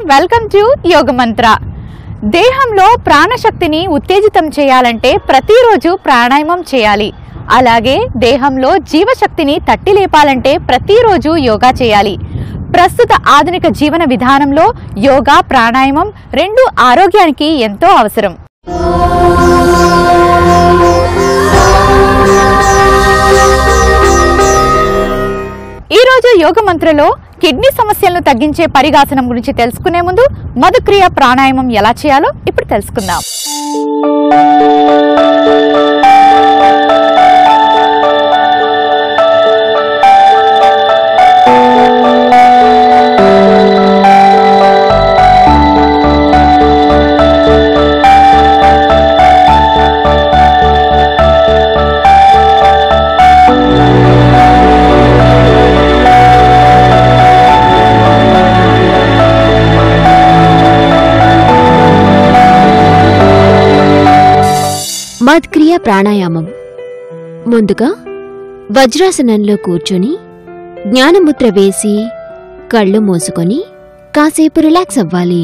welcome to యోగ మంత్ర దేహంలో ప్రాణశక్తిని ఉత్తేజితం చేయాలంటే ప్రతిరోజు ప్రాణాయామం చేయాలి అలాగే దేహంలో జీవశక్తిని తట్టి లేపాలంటే ప్రతిరోజు యోగా చేయాలి ప్రస్తుత ఆధునిక జీవన విధానంలో యోగా ప్రాణాయామం రెండు ఆరోగ్యానికి ఎంతో అవసరం ఈ రోజు యోగ మంత్రలో కిడ్నీ సమస్యలను తగ్గించే పరిగాసనం గురించి తెలుసుకునే ముందు మధుక్రియ ప్రాణాయామం ఎలా చేయాలో ఇప్పుడు తెలుసుకుందాం మద్క్రియ ప్రాణాయామం ముందుగా వజ్రాసనంలో కూర్చొని జ్ఞానముద్ర వేసి కళ్ళు మూసుకొని కాసేపు రిలాక్స్ అవ్వాలి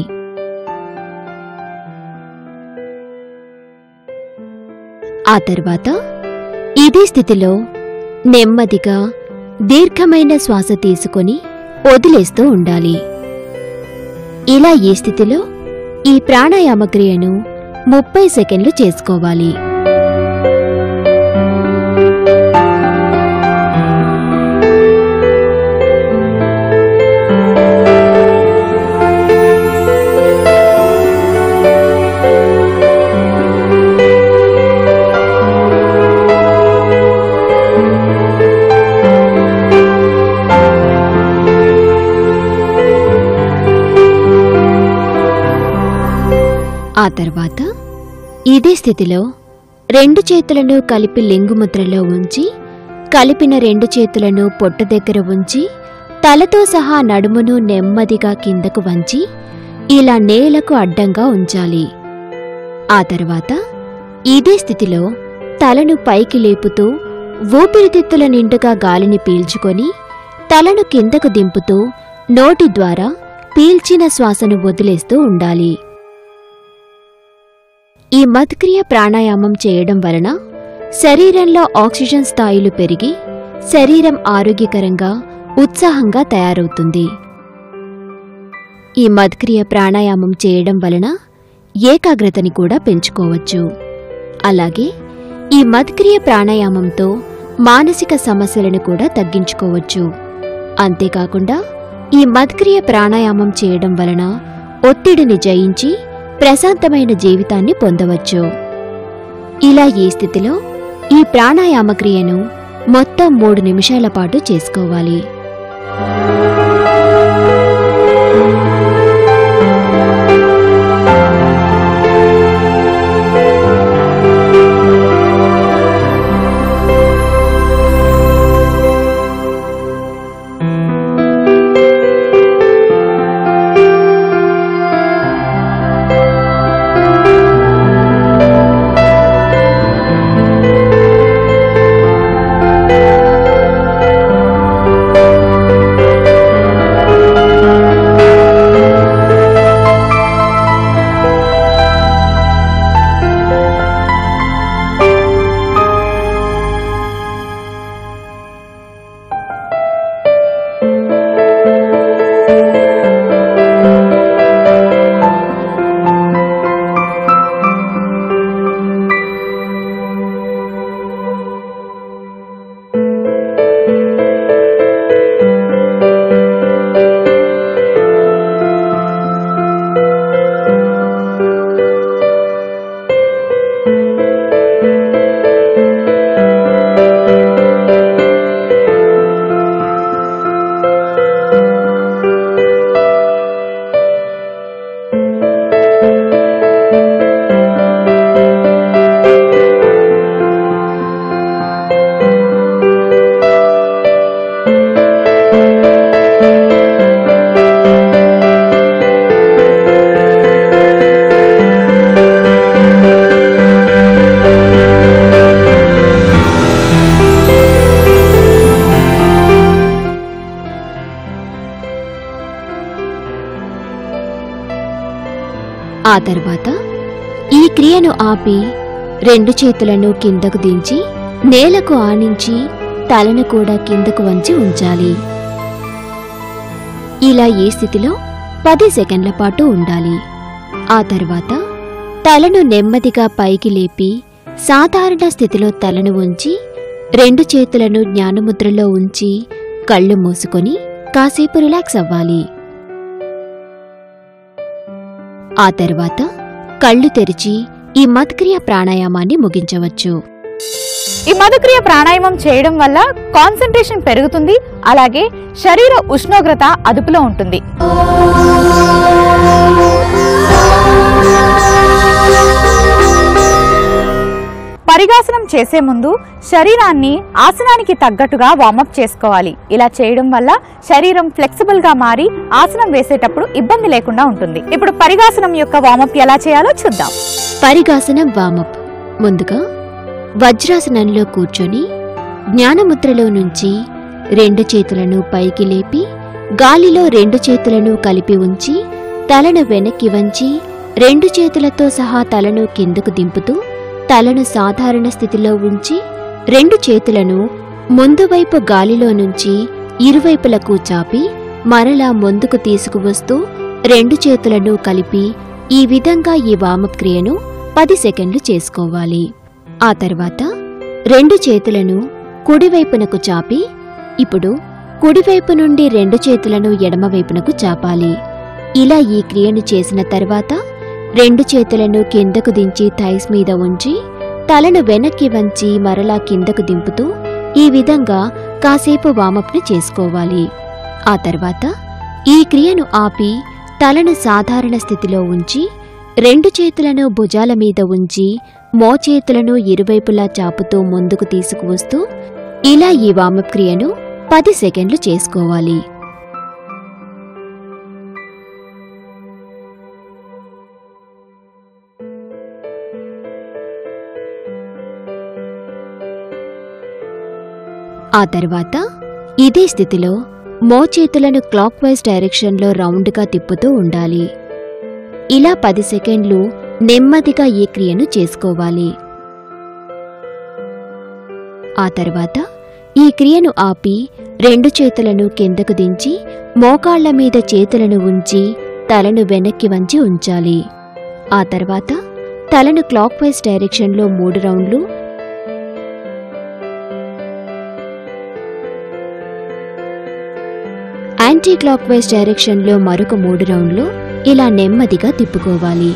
ఆ తర్వాత ఇదే స్థితిలో నెమ్మదిగా దీర్ఘమైన శ్వాస తీసుకొని వదిలేస్తూ ఉండాలి ఇలా ఈ స్థితిలో ఈ ప్రాణాయామ క్రియను ముప్పై సెకండ్లు చేసుకోవాలి ఆ తర్వాత ఇదే స్థితిలో రెండు చేతులను కలిపి లింగుముద్రలో ఉంచి కలిపిన రెండు చేతులను పొట్ట దగ్గర ఉంచి తలతో సహా నడుమును నెమ్మదిగా కిందకు వంచి ఇలా నేలకు అడ్డంగా ఉంచాలి ఆ తర్వాత ఇదే స్థితిలో తలను పైకి లేపుతూ ఊపిరితిత్తుల నిండుగా గాలిని పీల్చుకొని తలను కిందకు దింపుతూ నోటి ద్వారా పీల్చిన శ్వాసను వదిలేస్తూ ఉండాలి ఈ మత్క్రియ ప్రాణాయామం చేయడం వలన శరీరంలో ఆక్సిజన్ స్థాయిలు పెరిగి శరీరం ఆరోగ్యకరంగా ఉత్సాహంగా తయారవుతుంది ఈ మద్క్రియ ప్రాణాయామం చేయడం వలన ఏకాగ్రతని కూడా పెంచుకోవచ్చు అలాగే ఈ మద్క్రియ ప్రాణాయామంతో మానసిక సమస్యలను కూడా తగ్గించుకోవచ్చు అంతేకాకుండా ఈ మద్క్రియ ప్రాణాయామం చేయడం వలన ఒత్తిడిని జయించి ప్రశాంతమైన జీవితాన్ని పొందవచ్చు ఇలా ఈ స్థితిలో ఈ ప్రాణాయామ క్రియను మొత్తం మూడు నిమిషాల పాటు చేసుకోవాలి ఆ తర్వాత ఈ క్రియను ఆపి రెండు చేతులను కిందకు దించి నేలకు ఆనించి తలను కూడా కిందకు వంచి ఉంచాలి ఇలా ఈ స్థితిలో పది సెకండ్ల పాటు ఉండాలి ఆ తర్వాత తలను నెమ్మదిగా పైకి లేపి సాధారణ స్థితిలో తలను ఉంచి రెండు చేతులను జ్ఞానముద్రలో ఉంచి కళ్ళు మూసుకొని కాసేపు రిలాక్స్ అవ్వాలి ఆ తర్వాత కళ్ళు తెరిచి ఈ మత్క్రియ ప్రాణాయామాన్ని ముగించవచ్చు ఈ మధుక్రియ ప్రాణాయామం చేయడం వల్ల కాన్సన్ట్రేషన్ పెరుగుతుంది అలాగే శరీర ఉష్ణోగ్రత అదుపులో ఉంటుంది పరిగాసనం చేసే ముందు శరీరాన్ని ఆసనానికి తగ్గట్టుగా వార్మప్ చేసుకోవాలి ఇలా చేయడం వల్ల శరీరం ఫ్లెక్సిబుల్ గా మారి ఆసనం వేసేటప్పుడు ఇబ్బంది లేకుండా ఉంటుంది ఇప్పుడు పరిగాసనం యొక్క వార్మప్ ఎలా చేయాలో చూద్దాం పరిగాసనం వామప్ ముందుగా వజ్రాసనంలో కూర్చొని జ్ఞానముద్రలో నుంచి రెండు చేతులను పైకి లేపి గాలిలో రెండు చేతులను కలిపి ఉంచి తలను వెనక్కి వంచి రెండు చేతులతో సహా తలను కిందకు దింపుతూ తలను సాధారణ స్థితిలో ఉంచి రెండు చేతులను ముందు వైపు గాలిలో నుంచి ఇరువైపులకు చాపి మరలా ముందుకు తీసుకువస్తూ రెండు చేతులను కలిపి ఈ విధంగా ఈ వామప్ క్రియను పది సెకండ్లు చేసుకోవాలి ఆ తర్వాత రెండు చేతులను కుడివైపునకు చాపి ఇప్పుడు కుడివైపు నుండి రెండు చేతులను ఎడమవైపునకు చాపాలి ఇలా ఈ క్రియను చేసిన తర్వాత రెండు చేతులను కిందకు దించి థైస్ మీద ఉంచి తలను వెనక్కి వంచి మరలా కిందకు దింపుతూ ఈ విధంగా కాసేపు వామప్ని చేసుకోవాలి ఆ తర్వాత ఈ క్రియను ఆపి తలను సాధారణ స్థితిలో ఉంచి రెండు చేతులను భుజాల మీద ఉంచి మోచేతులను ఇరువైపులా చాపుతూ ముందుకు తీసుకువస్తూ ఇలా ఈ వామప్ క్రియను పది సెకండ్లు చేసుకోవాలి ఆ తర్వాత ఇదే స్థితిలో మోచేతులను క్లాక్ వైజ్ డైరెక్షన్లో రౌండ్గా తిప్పుతూ ఉండాలి ఇలా పది సెకండ్లు నెమ్మదిగా ఈ క్రియను చేసుకోవాలి ఆ తర్వాత ఈ క్రియను ఆపి రెండు చేతులను కిందకు దించి మోకాళ్ల మీద చేతులను ఉంచి తలను వెనక్కి వంచి ఉంచాలి ఆ తర్వాత తలను క్లాక్ వైజ్ డైరెక్షన్లో మూడు రౌండ్లు యాంటీ క్లాక్ వైజ్ డైరెక్షన్లో మరొక మూడు రౌండ్లు ఇలా నెమ్మదిగా తిప్పుకోవాలి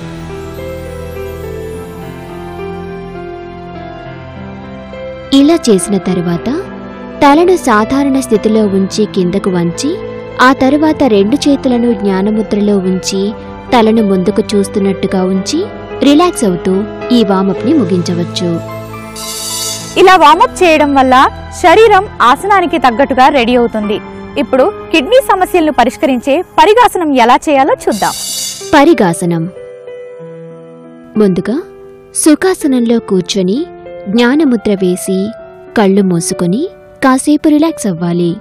ఇలా చేసిన తరువాత తలను సాధారణ స్థితిలో ఉంచి కిందకు వంచి ఆ తరువాత రెండు చేతులను జ్ఞానముద్రలో ఉంచి తలను ముందుకు చూస్తున్నట్టుగా ఉంచి రిలాక్స్ అవుతూ ఈ వామప్ని ముగించవచ్చు ఇలా వార్మప్ చేయడం వల్ల శరీరం ఆసనానికి తగ్గట్టుగా రెడీ అవుతుంది ఇప్పుడు కిడ్నీ సమస్యలను పరిష్కరించే పరిగాసనం ఎలా చేయాలో చూద్దాం పరిగాసనం ముందుగా సుఖాసనంలో కూర్చొని జ్ఞానముద్ర వేసి కళ్ళు మూసుకొని కాసేపు రిలాక్స్ అవ్వాలి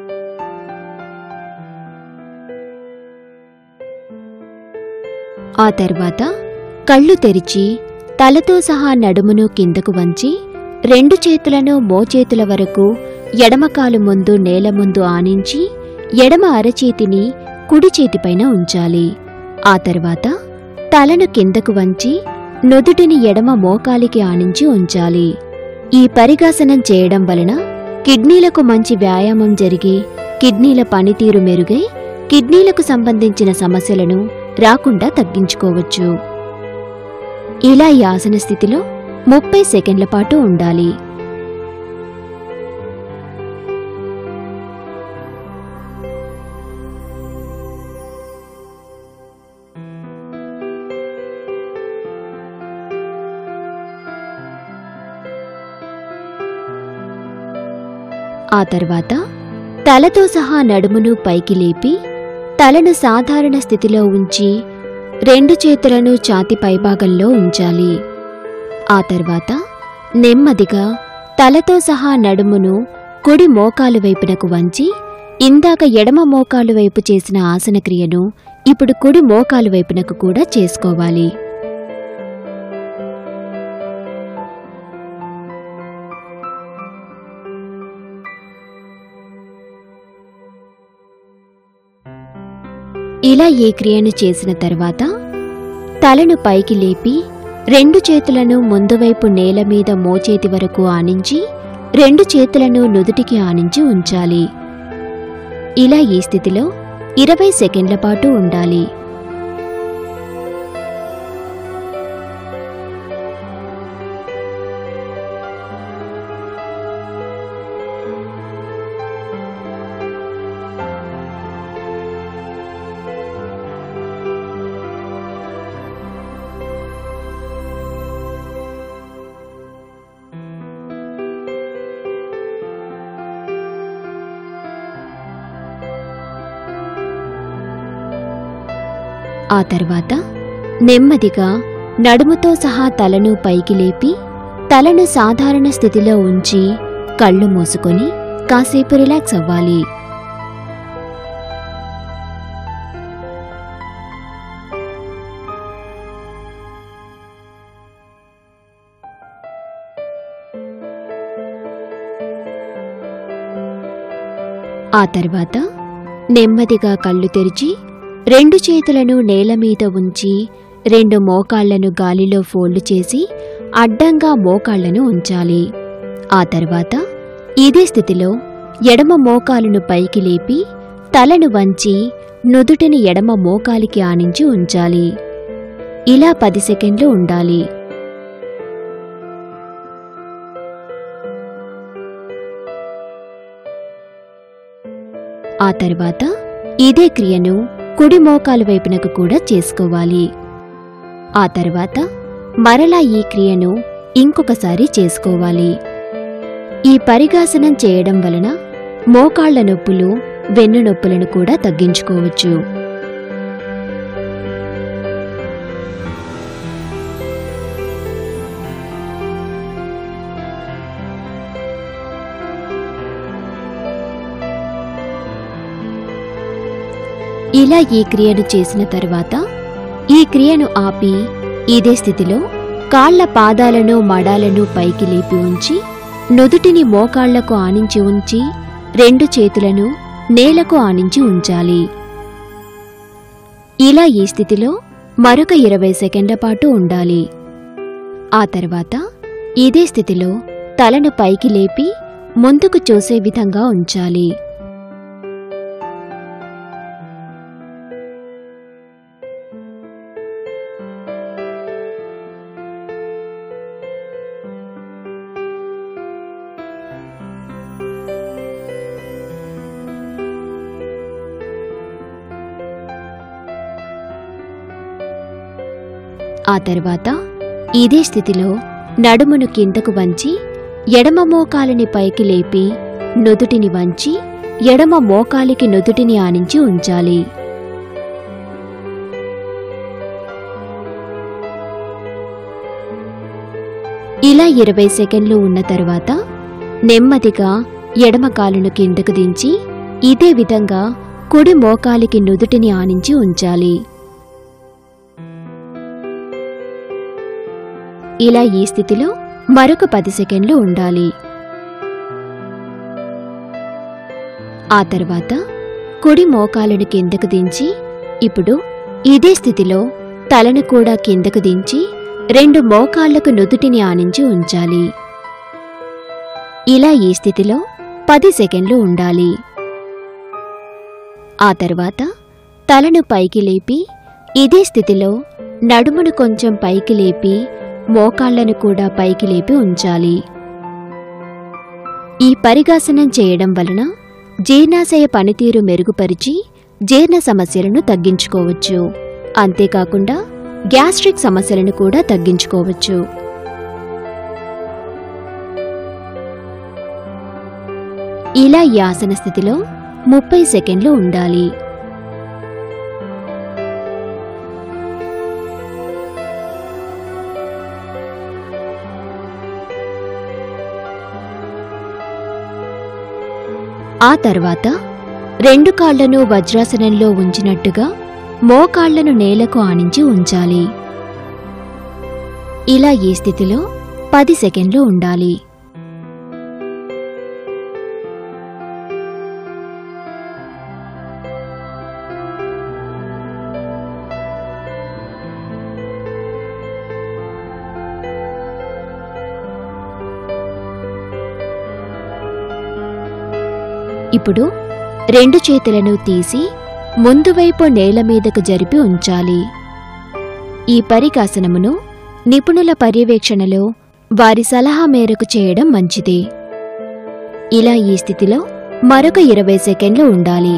ఆ తర్వాత కళ్ళు తెరిచి తలతో సహా నడుమును కిందకు వంచి రెండు చేతులను మోచేతుల వరకు ఎడమకాలు ముందు నేల ముందు ఆనించి ఎడమ అరచేతిని కుడి చేతిపైన ఉంచాలి ఆ తర్వాత తలను కిందకు వంచి నుదుటిని ఎడమ మోకాలికి ఆనించి ఉంచాలి ఈ పరిగాసనం చేయడం వలన కిడ్నీలకు మంచి వ్యాయామం జరిగి కిడ్నీల పనితీరు మెరుగై కిడ్నీలకు సంబంధించిన సమస్యలను రాకుండా తగ్గించుకోవచ్చు ఇలా ఈ ఆసన స్థితిలో ముప్పై సెకండ్ల పాటు ఉండాలి ఆ తర్వాత తలతో సహా నడుమును పైకి లేపి తలను సాధారణ స్థితిలో ఉంచి రెండు చేతులను ఛాతి పైభాగంలో ఉంచాలి ఆ తర్వాత నెమ్మదిగా తలతో సహా నడుమును కుడి మోకాలు వైపునకు వంచి ఇందాక ఎడమ మోకాలు వైపు చేసిన ఆసన క్రియను ఇప్పుడు కుడి మోకాలు వైపునకు కూడా చేసుకోవాలి ఇలా ఈ క్రియను చేసిన తర్వాత తలను పైకి లేపి రెండు చేతులను ముందువైపు నేల మీద మోచేతి వరకు ఆనించి రెండు చేతులను నుదుటికి ఆనించి ఉంచాలి ఇలా ఈ స్థితిలో ఇరవై సెకండ్ల పాటు ఉండాలి ఆ తర్వాత నెమ్మదిగా నడుముతో సహా తలను పైకి లేపి తలను సాధారణ స్థితిలో ఉంచి కళ్ళు మూసుకొని కాసేపు రిలాక్స్ అవ్వాలి ఆ తర్వాత నెమ్మదిగా కళ్ళు తెరిచి రెండు చేతులను నేల మీద ఉంచి రెండు మోకాళ్లను గాలిలో ఫోల్డ్ చేసి అడ్డంగా మోకాళ్లను ఉంచాలి ఆ తర్వాత ఇదే స్థితిలో ఎడమ మోకాలును పైకి లేపి తలను వంచి నుదుటిని ఎడమ మోకాలికి ఆనించి ఉంచాలి ఇలా పది సెకండ్లు ఉండాలి ఆ తర్వాత ఇదే క్రియను కుడి మోకాలు వైపునకు కూడా చేసుకోవాలి ఆ తర్వాత మరలా ఈ క్రియను ఇంకొకసారి చేసుకోవాలి ఈ పరిగాసనం చేయడం వలన మోకాళ్ల నొప్పులు వెన్ను నొప్పులను కూడా తగ్గించుకోవచ్చు ఇలా ఈ క్రియను చేసిన తర్వాత ఈ క్రియను ఆపి ఇదే స్థితిలో కాళ్ల పాదాలను మడాలను పైకి లేపి ఉంచి నుదుటిని మోకాళ్లకు ఆనించి ఉంచి రెండు చేతులను నేలకు ఆనించి ఉంచాలి ఇలా ఈ స్థితిలో మరొక ఇరవై సెకండ్ల పాటు ఉండాలి ఆ తర్వాత ఇదే స్థితిలో తలను పైకి లేపి ముందుకు చూసే విధంగా ఉంచాలి ఆ తర్వాత ఇదే స్థితిలో నడుమును కిందకు వంచి ఎడమ మోకాలిని పైకి లేపి నుదుటిని వంచి ఎడమ మోకాలికి నుదుటిని ఆనించి ఉంచాలి ఇలా ఇరవై సెకండ్లు ఉన్న తర్వాత నెమ్మదిగా ఎడమ కాలును కిందకు దించి ఇదే విధంగా కుడి మోకాలికి నుదుటిని ఆనించి ఉంచాలి ఇలా ఈ స్థితిలో మరొక పది సెకండ్లు ఉండాలి ఆ తర్వాత కుడి మోకాలను కిందకు దించి ఇప్పుడు ఇదే స్థితిలో తలను కూడా కిందకు దించి రెండు మోకాళ్లకు నుదుటిని ఆనించి ఉంచాలి ఇలా ఈ స్థితిలో పది సెకండ్లు ఉండాలి ఆ తర్వాత తలను పైకి లేపి ఇదే స్థితిలో నడుమును కొంచెం పైకి లేపి మోకాళ్లను కూడా పైకి లేపి ఉంచాలి ఈ పరిగాసనం చేయడం వలన జీర్ణాశయ పనితీరు మెరుగుపరిచి జీర్ణ సమస్యలను తగ్గించుకోవచ్చు అంతేకాకుండా గ్యాస్ట్రిక్ సమస్యలను కూడా తగ్గించుకోవచ్చు ఇలా ఈ ఆసన స్థితిలో ముప్పై సెకండ్లు ఉండాలి ఆ తర్వాత రెండు కాళ్లను వజ్రాసనంలో ఉంచినట్టుగా మోకాళ్లను నేలకు ఆనించి ఉంచాలి ఇలా ఈ స్థితిలో పది సెకండ్లు ఉండాలి ఇప్పుడు రెండు చేతులను తీసి ముందువైపు నేల మీదకు జరిపి ఉంచాలి ఈ పరికాసనమును నిపుణుల పర్యవేక్షణలో వారి సలహా మేరకు చేయడం మంచిది ఇలా ఈ స్థితిలో మరొక ఇరవై సెకండ్లు ఉండాలి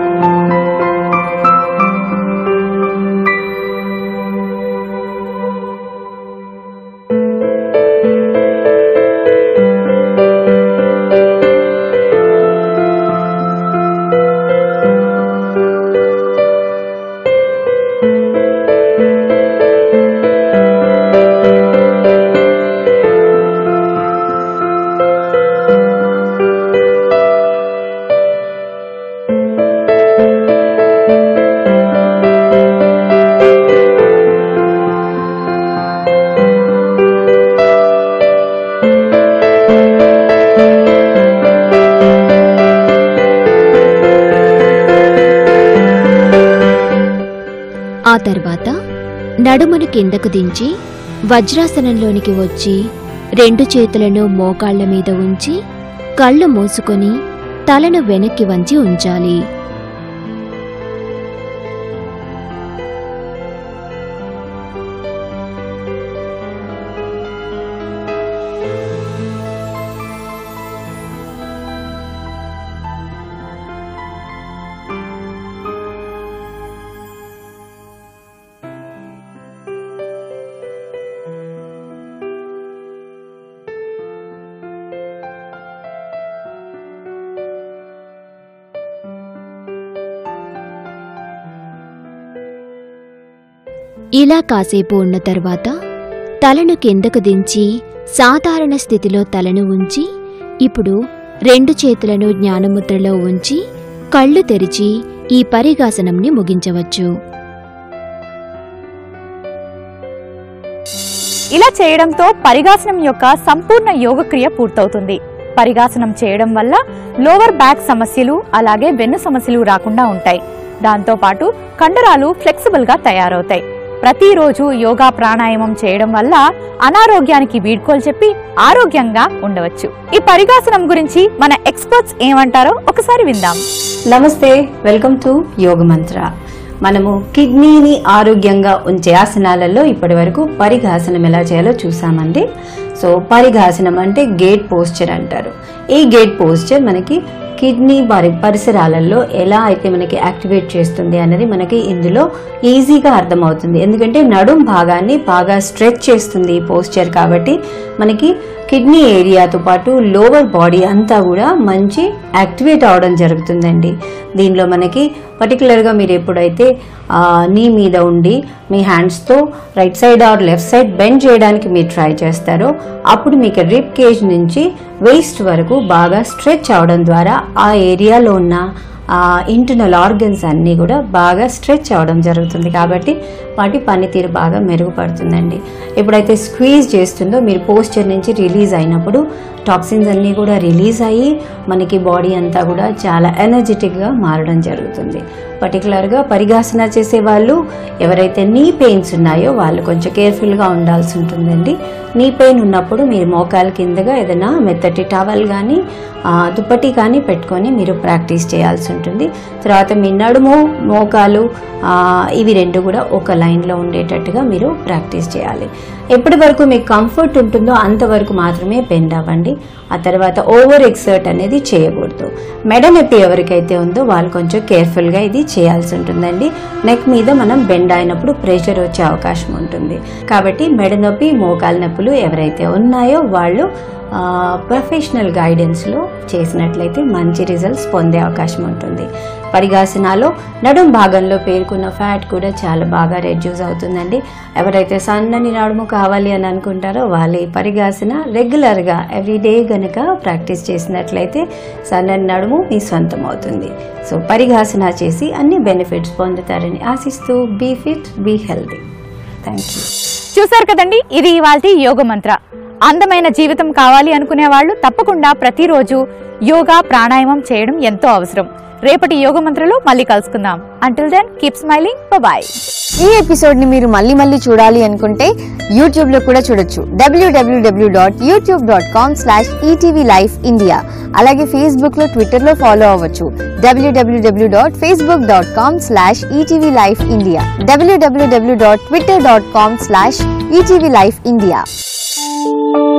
ఆ తర్వాత నడుమును కిందకు దించి వజ్రాసనంలోనికి వచ్చి రెండు చేతులను మోకాళ్ల మీద ఉంచి కళ్ళు మూసుకొని తలను వెనక్కి వంచి ఉంచాలి ఇలా కాసేపు ఉన్న తర్వాత తలను కిందకు దించి సాధారణ స్థితిలో తలను ఉంచి ఇప్పుడు రెండు చేతులను జ్ఞానముద్రలో ఉంచి కళ్ళు తెరిచి ఈ పరిగాసనంని ముగించవచ్చు ఇలా చేయడంతో పరిగాసనం యొక్క సంపూర్ణ యోగక్రియ పూర్తవుతుంది పరిగాసనం చేయడం వల్ల లోవర్ బ్యాక్ సమస్యలు అలాగే వెన్ను సమస్యలు రాకుండా ఉంటాయి దాంతో పాటు కండరాలు ఫ్లెక్సిబుల్ గా తయారవుతాయి ప్రతిరోజు యోగా ప్రాణాయామం చేయడం వల్ల అనారోగ్యానికి వీడ్కోలు చెప్పి ఆరోగ్యంగా ఉండవచ్చు ఈ పరిగాసనం గురించి మన ఎక్స్పర్ట్స్ ఏమంటారో ఒకసారి విందాం నమస్తే వెల్కమ్ టు యోగ మంత్ర మనము కిడ్నీని ఆరోగ్యంగా ఉంచే ఆసనాలలో ఇప్పటి వరకు పరిఘాసనం ఎలా చేయాలో చూసామండి సో పరిఘాసనం అంటే గేట్ పోస్చర్ అంటారు ఈ గేట్ పోస్చర్ మనకి కిడ్నీ పరి పరిసరాలలో ఎలా అయితే మనకి యాక్టివేట్ చేస్తుంది అనేది మనకి ఇందులో ఈజీగా అర్థమవుతుంది ఎందుకంటే నడుం భాగాన్ని బాగా స్ట్రెచ్ చేస్తుంది ఈ పోస్చర్ కాబట్టి మనకి కిడ్నీ ఏరియాతో పాటు లోవర్ బాడీ అంతా కూడా మంచి యాక్టివేట్ అవడం జరుగుతుందండి దీనిలో మనకి పర్టికులర్గా మీరు ఎప్పుడైతే ఆ, నీ మీద ఉండి మీ హ్యాండ్స్తో right side or left side bend చేయడానికి మీరు ట్రై చేస్తారో అప్పుడు మీకు రిప్ కేజ్ నుంచి వేస్ట్ వరకు బాగా స్ట్రెచ్ అవడం ద్వారా ఆ ఏరియాలో ఉన్న ఆ ఇంటర్నల్ ఆర్గన్స్ అన్నీ కూడా బాగా స్ట్రెచ్ అవడం జరుగుతుంది కాబట్టి వాటి పనితీరు బాగా మెరుగుపడుతుందండి ఎప్పుడైతే స్క్వీజ్ చేస్తుందో మీరు పోస్చర్ నుంచి రిలీజ్ అయినప్పుడు టాక్సిన్స్ అన్నీ కూడా రిలీజ్ అయ్యి మనకి బాడీ అంతా కూడా చాలా ఎనర్జెటిక్గా మారడం జరుగుతుంది పర్టికులర్గా పరిగాసన చేసే వాళ్ళు ఎవరైతే నీ పెయిన్స్ ఉన్నాయో వాళ్ళు కొంచెం కేర్ఫుల్గా ఉండాల్సి ఉంటుందండి నీ పెయిన్ ఉన్నప్పుడు మీరు మోకాల కిందగా ఏదైనా మెత్తటి టవల్ కానీ దుప్పటి కానీ పెట్టుకొని మీరు ప్రాక్టీస్ చేయాల్సి ఉంటుంది తర్వాత మీ నడుము మోకాలు ఆ, ఇవి రెండు కూడా ఒక లైన్లో ఉండేటట్టుగా మీరు ప్రాక్టీస్ చేయాలి ఎప్పటి వరకు మీకు కంఫర్ట్ ఉంటుందో అంతవరకు మాత్రమే బెండ్ అవ్వండి ఆ తర్వాత ఓవర్ ఎక్సర్ట్ అనేది చేయకూడదు మెడ నొప్పి ఎవరికైతే ఉందో వాళ్ళు కొంచెం కేర్ఫుల్గా ఇది చేయాల్సి ఉంటుందండి నెక్ మీద మనం బెండ్ అయినప్పుడు ప్రెషర్ వచ్చే అవకాశం ఉంటుంది కాబట్టి మెడ నొప్పి మోకాలు నొప్పులు ఎవరైతే ఉన్నాయో వాళ్ళు ప్రొఫెషనల్ గైడెన్స్లో చేసినట్లయితే మంచి రిజల్ట్స్ పొందే అవకాశం ఉంటుంది పరిగాసనాలో నడుం భాగంలో పేర్కొన్న ఫ్యాట్ కూడా చాలా బాగా రెడ్యూస్ అవుతుందండి ఎవరైతే సన్నని నడుము కావాలి అని అనుకుంటారో వాళ్ళు ఈ పరిగాసన రెగ్యులర్గా ఎవ్రీడే గనుక ప్రాక్టీస్ చేసినట్లయితే సన్నని నడుము మీ సొంతం అవుతుంది సో పరిగాసన చేసి అన్ని బెనిఫిట్స్ పొందుతారని ఆశిస్తూ be fit be healthy thank you చూశారు కదండి ఇది ఇవాల్టి యోగ మంత్ర అందమైన జీవితం కావాలి అనుకునే వాళ్ళు తప్పకుండా ప్రతిరోజు యోగా ప్రాణాయామం చేయడం ఎంతో అవసరం రేపటి యోగ మంత్రలో మళ్ళీ కలుసుకుందాం until then keep smiling bye ఈ ఎపిసోడ్ ని మీరు మళ్ళీ మళ్ళీ చూడాలి అనుకుంటే యూట్యూబ్ లో కూడా చూడొచ్చు W W W dot YouTube dot com slash ETV life India అలాగే ఫేస్బుక్ లో ట్విట్టర్ లో ఫాలో అవ్వచ్చు W W W dot Facebook dot com slash ETV life India W W W dot Twitter dot com slash ETV life India